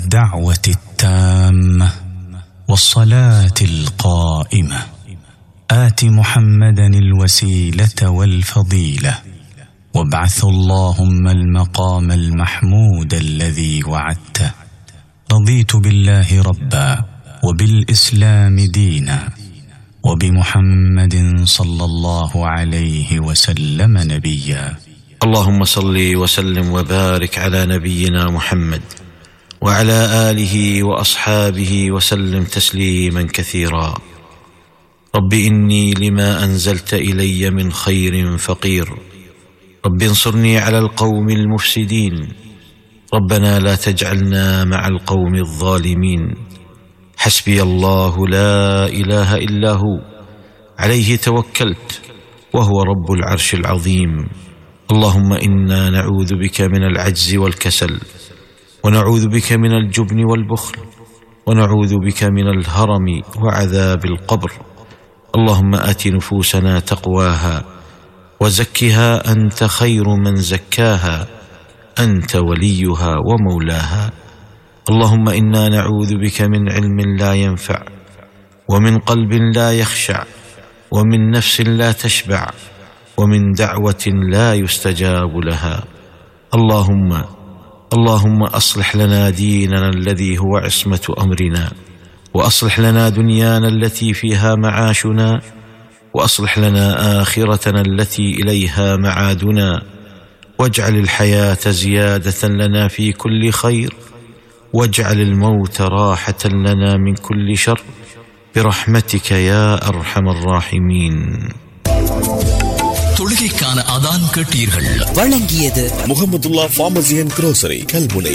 الدعوه التامه والصلاه القائمه ات محمدا الوسيله والفضيله وابعث اللهم المقام المحمود الذي وعدته رضيت بالله ربا وبالاسلام دينا وبمحمد صلى الله عليه وسلم نبيا اللهم صل وسلم وبارك على نبينا محمد وعلى اله واصحابه وسلم تسليما كثيرا رب اني لما انزلت الي من خير فقير رب انصرني على القوم المفسدين ربنا لا تجعلنا مع القوم الظالمين حسبي الله لا اله الا هو عليه توكلت وهو رب العرش العظيم اللهم انا نعوذ بك من العجز والكسل ونعوذ بك من الجبن والبخل ونعوذ بك من الهرم وعذاب القبر اللهم ات نفوسنا تقواها وزكها انت خير من زكاها انت وليها ومولاها اللهم انا نعوذ بك من علم لا ينفع ومن قلب لا يخشع ومن نفس لا تشبع ومن دعوه لا يستجاب لها اللهم اللهم اصلح لنا ديننا الذي هو عصمه امرنا واصلح لنا دنيانا التي فيها معاشنا واصلح لنا اخرتنا التي اليها معادنا واجعل الحياه زياده لنا في كل خير واجعل الموت راحه لنا من كل شر برحمتك يا ارحم الراحمين தொழுகைக்கான அதான் கேட்டீர்கள் வழங்கியது Mohamedulla pharmacy and grocery Kalmunai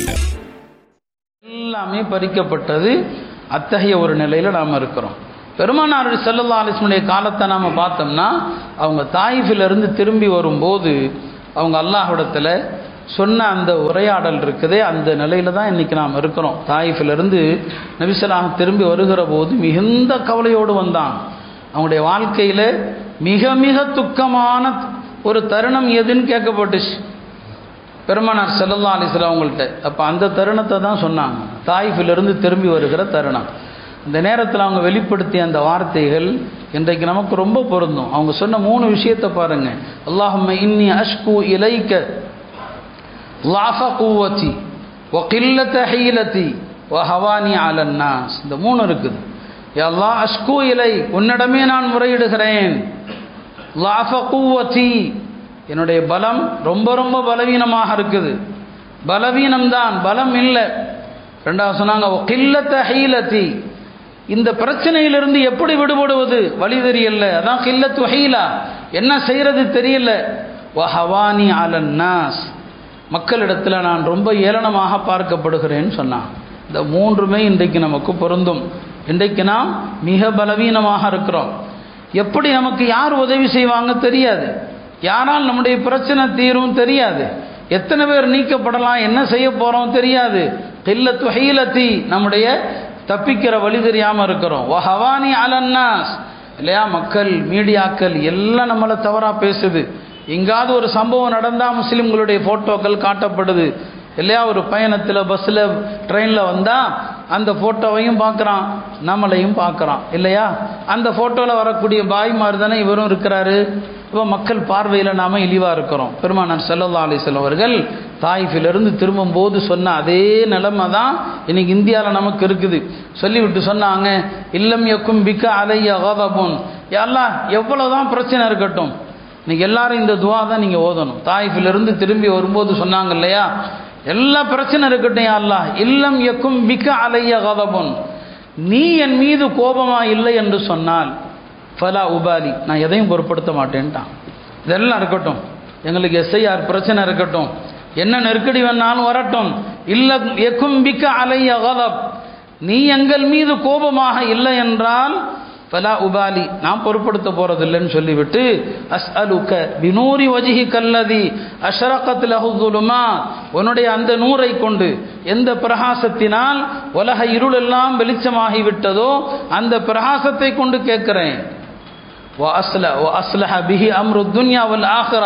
எல்லாமே பறிக்கப்பட்டது அத்தகைய ஒரு நிலையில் நாம் இருக்கிறோம் பெருமானார் செல்லல்லா அலிஸ்மனுடைய காலத்தை நாம் பார்த்தோம்னா அவங்க தாயிஃபிலிருந்து திரும்பி வரும்போது அவங்க அல்லாஹ்விடத்தில் சொன்ன அந்த உரையாடல் இருக்குதே அந்த நிலையில தான் இன்றைக்கி நாம் இருக்கிறோம் தாயிஃபிலிருந்து நபிசலாக திரும்பி வருகிற போது மிகுந்த கவலையோடு வந்தாங்க அவங்களுடைய வாழ்க்கையில் மிக மிக துக்கமான ஒரு தருணம் எதுன்னு கேட்கப்பட்டுச்சு பெருமானார் செல்லல்லா அலிஸ்லாம் அவங்கள்ட்ட அப்போ அந்த தருணத்தை தான் சொன்னாங்க தாயிஃபிலிருந்து திரும்பி வருகிற தருணம் இந்த நேரத்தில் அவங்க வெளிப்படுத்திய அந்த வார்த்தைகள் இன்றைக்கு நமக்கு ரொம்ப பொருந்தும் அவங்க சொன்ன மூணு விஷயத்தை பாருங்க அல்லாஹும்ம இன்னி அஷ்கு இலைக்க லாஃப கூவத்தி ஒ கில்லத்த ஹீலத்தி ஒ ஹவானி அலன்னாஸ் இந்த மூணு இருக்குது எல்லா அஷ்கு இலை உன்னிடமே நான் முறையிடுகிறேன் லாஃப கூவத்தி என்னுடைய பலம் ரொம்ப ரொம்ப பலவீனமாக இருக்குது பலவீனம்தான் பலம் இல்லை ரெண்டாவது சொன்னாங்க ஒ கில்லத்த ஹீலத்தி இந்த பிரச்சனையிலிருந்து எப்படி விடுபடுவது வழி தெரியல அதான் கில்லத்து ஹீலா என்ன செய்யறது தெரியல வஹவானி அலன்னாஸ் மக்களிடத்தில் நான் ரொம்ப ஏளனமாக பார்க்கப்படுகிறேன்னு சொன்னான் இந்த மூன்றுமே இன்றைக்கு நமக்கு பொருந்தும் இன்றைக்கு நாம் மிக பலவீனமாக இருக்கிறோம் எப்படி நமக்கு யார் உதவி செய்வாங்க தெரியாது யாரால் நம்முடைய பிரச்சனை தீரும் தெரியாது எத்தனை பேர் நீக்கப்படலாம் என்ன செய்ய போகிறோம் தெரியாது கில்லத்து ஹீலத்தி நம்முடைய தப்பிக்கிற வழி தெரியாமல் இருக்கிறோம் வஹவானி அலன்னாஸ் இல்லையா மக்கள் மீடியாக்கள் எல்லாம் நம்மளை தவறாக பேசுது எங்காவது ஒரு சம்பவம் நடந்தால் முஸ்லீம்களுடைய ஃபோட்டோக்கள் காட்டப்படுது இல்லையா ஒரு பயணத்தில் பஸ்ஸில் ட்ரெயினில் வந்தால் அந்த ஃபோட்டோவையும் பார்க்குறான் நம்மளையும் பார்க்குறான் இல்லையா அந்த ஃபோட்டோவில் வரக்கூடிய பாய் மாதிரி தானே இவரும் இருக்கிறாரு இப்போ மக்கள் பார்வையில் நாம் இழிவாக இருக்கிறோம் பெருமானார் செல்லல்லா அலிஸ்லாம் அவர்கள் தாய்ஃபிலிருந்து திரும்பும்போது சொன்ன அதே நிலைமை தான் இன்னைக்கு இந்தியாவில் நமக்கு இருக்குது சொல்லிவிட்டு சொன்னாங்க இல்லம் எக்கும் பிக்க அலைய அகதபுன் எல்லாம் எவ்வளோ தான் பிரச்சனை இருக்கட்டும் இன்னைக்கு எல்லாரும் இந்த துவா தான் நீங்கள் ஓதணும் தாய்ஃபிலிருந்து திரும்பி வரும்போது சொன்னாங்க இல்லையா எல்லா பிரச்சனை இருக்கட்டும் அல்லா இல்லம் எக்கும் மிக்க அலைய கதபுன் நீ என் மீது கோபமா இல்லை என்று சொன்னால் ஃபலா உபாலி நான் எதையும் பொருட்படுத்த மாட்டேன்ட்டான் இதெல்லாம் இருக்கட்டும் எங்களுக்கு எஸ்ஐஆர் பிரச்சனை இருக்கட்டும் என்ன நெருக்கடி வேணாலும் வரட்டும் இல்ல எக்கும் பிக்க அலைய கதப் நீ எங்கள் மீது கோபமாக இல்லை என்றால் ஃபலா உபாலி நான் பொருட்படுத்த போறதில்லைன்னு சொல்லிவிட்டு அஸ் அலுக்க பினூரி வஜிஹி கல்லதி அஷரகத் லஹுதுலுமா உன்னுடைய அந்த நூரை கொண்டு எந்த பிரகாசத்தினால் உலக இருள் எல்லாம் வெளிச்சமாகி விட்டதோ அந்த பிரகாசத்தை கொண்டு கேட்கிறேன் وأصلح وأصلح به أمر الدنيا والآخرة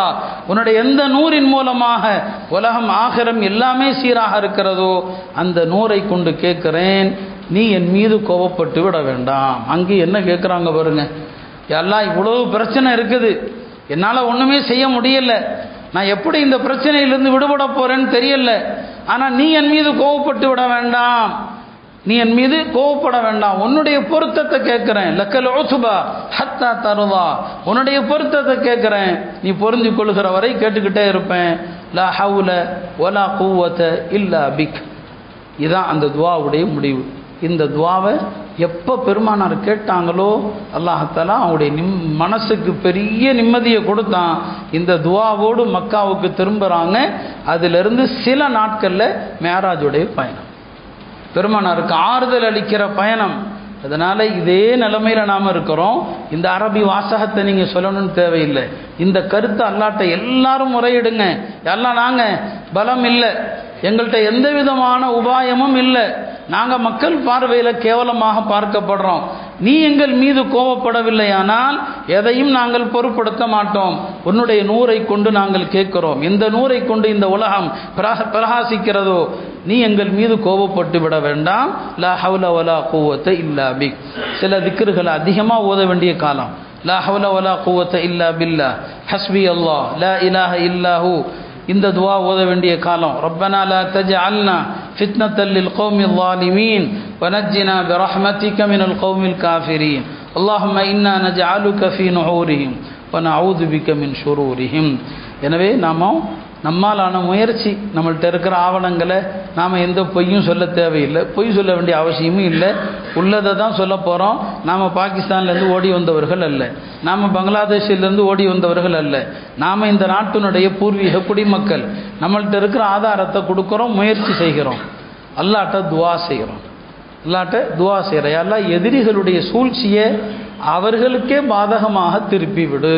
உன்னுடைய எந்த நூறின் மூலமாக உலகம் ஆகிரம் எல்லாமே சீராக இருக்கிறதோ அந்த நூரை கொண்டு கேட்கிறேன் நீ என் மீது கோபப்பட்டு விட வேண்டாம் அங்கே என்ன கேட்குறாங்க பாருங்க எல்லாம் இவ்வளவு பிரச்சனை இருக்குது என்னால் ஒன்றுமே செய்ய முடியல நான் எப்படி இந்த பிரச்சனையிலிருந்து விடுபட போறேன்னு தெரியல ஆனால் நீ என் மீது கோவப்பட்டு விட வேண்டாம் நீ என் மீது கோவப்பட வேண்டாம் உன்னுடைய பொருத்தத்தை கேட்கிறேன் லக்கல் ஓசுபா ஹத்தா தருவா உன்னுடைய பொருத்தத்தை கேட்கிறேன் நீ பொருந்தி கொள்கிற வரை கேட்டுக்கிட்டே இருப்பேன் லா ஹவுல ஒலா கூவத்த இல்லா பிக் இதுதான் அந்த துவாவுடைய முடிவு இந்த துவாவை எப்போ பெருமானார் கேட்டாங்களோ அல்லாஹாலா அவங்களுடைய நிம் மனசுக்கு பெரிய நிம்மதியை கொடுத்தான் இந்த துவாவோடு மக்காவுக்கு திரும்புகிறாங்க அதிலிருந்து சில நாட்களில் மேராஜுடைய பயணம் பெருமானாருக்கு ஆறுதல் அளிக்கிற பயணம் அதனால் இதே நிலைமையில் நாம் இருக்கிறோம் இந்த அரபி வாசகத்தை நீங்கள் சொல்லணும்னு தேவையில்லை இந்த கருத்தை அல்லாட்ட எல்லாரும் முறையிடுங்க எல்லாம் நாங்கள் பலம் இல்லை எங்கள்கிட்ட எந்த விதமான உபாயமும் இல்லை நாங்கள் மக்கள் பார்வையில் கேவலமாக பார்க்கப்படுறோம் நீ எங்கள் மீது கோபப்படவில்லையானால் எதையும் நாங்கள் பொருட்படுத்த மாட்டோம் உன்னுடைய நூரை கொண்டு நாங்கள் கேட்கிறோம் எந்த நூரை கொண்டு இந்த உலகம் பிரக பிரகாசிக்கிறதோ நீ எங்கள் மீது கோபப்பட்டு விட வேண்டாம் லா ஹவுல வலா கூவத்தை இல்லா பிக் சில திக்கர்களை அதிகமாக ஓத வேண்டிய காலம் லா ஹவுல வலா கூவத்தை இல்லா பில்லா ஹஸ்பி அல்லாஹ் லா இலாஹ இல்லாஹூ இந்த துவா ஓத வேண்டிய காலம் ரப்பனா லா தஜ்அல்னா ஃபித்னத்தல் லில் கௌமில் ظالمين ونجنا برحمتك من القوم الكافرين اللهم إنا نجعلك في نحورهم ونعوذ بك من شرورهم எனவே நாம நம்மாலான முயற்சி நம்மள்ட்ட இருக்கிற ஆவணங்களை நாம் எந்த பொய்யும் சொல்ல தேவையில்லை பொய் சொல்ல வேண்டிய அவசியமும் இல்லை உள்ளதை தான் சொல்ல போகிறோம் நாம் பாகிஸ்தான்லேருந்து ஓடி வந்தவர்கள் அல்ல நாம் பங்களாதேஷிலேருந்து ஓடி வந்தவர்கள் அல்ல நாம் இந்த நாட்டினுடைய பூர்வீக குடிமக்கள் நம்மள்ட்ட இருக்கிற ஆதாரத்தை கொடுக்குறோம் முயற்சி செய்கிறோம் அல்லாட்ட துவா செய்கிறோம் அல்லாட்ட துவா செய்கிறோம் எல்லாம் எதிரிகளுடைய சூழ்ச்சியை அவர்களுக்கே பாதகமாக திருப்பி விடு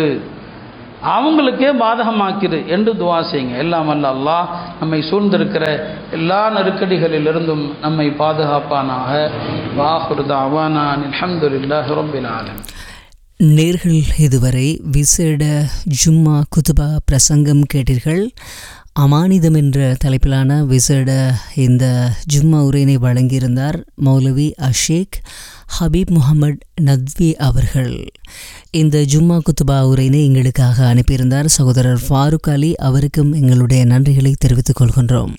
அவங்களுக்கே பாதகமாக்கிடு என்று துவா செய்யுங்க எல்லாம் அல்ல அல்லாஹ் நம்மை சூழ்ந்திருக்கிற எல்லா நெருக்கடிகளிலிருந்தும் நம்மை பாதுகாப்பானாக வாஹுருதா அவானான் அல்ஹம்துலில்லாஹி ரப்பில் ஆலமீன் நேர்கள் இதுவரை விசேட ஜும்மா குதுபா பிரசங்கம் கேட்டீர்கள் அமானிதம் என்ற தலைப்பிலான விசேட இந்த ஜும்மா உரையினை வழங்கியிருந்தார் மௌலவி அஷேக் ஹபீப் முகமது நத்வி அவர்கள் இந்த ஜும்மா குத்துபா உரையினை எங்களுக்காக அனுப்பியிருந்தார் சகோதரர் ஃபாரூக் அலி அவருக்கும் எங்களுடைய நன்றிகளை தெரிவித்துக் கொள்கின்றோம்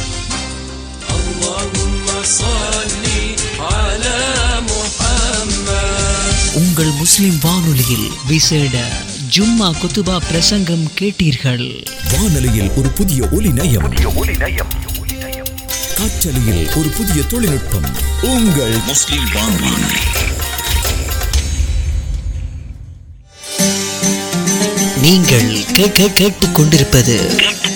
உங்கள் முஸ்லிம் வானொலியில் விசேட ஜும்மா குத்துபா பிரசங்கம் கேட்டீர்கள் வானொலியில் ஒரு புதிய ஒலி நயம் காற்றலையில் ஒரு புதிய தொழில்நுட்பம் உங்கள் முஸ்லிம் வானொலி நீங்கள் கேட்க கேட்டுக் கொண்டிருப்பது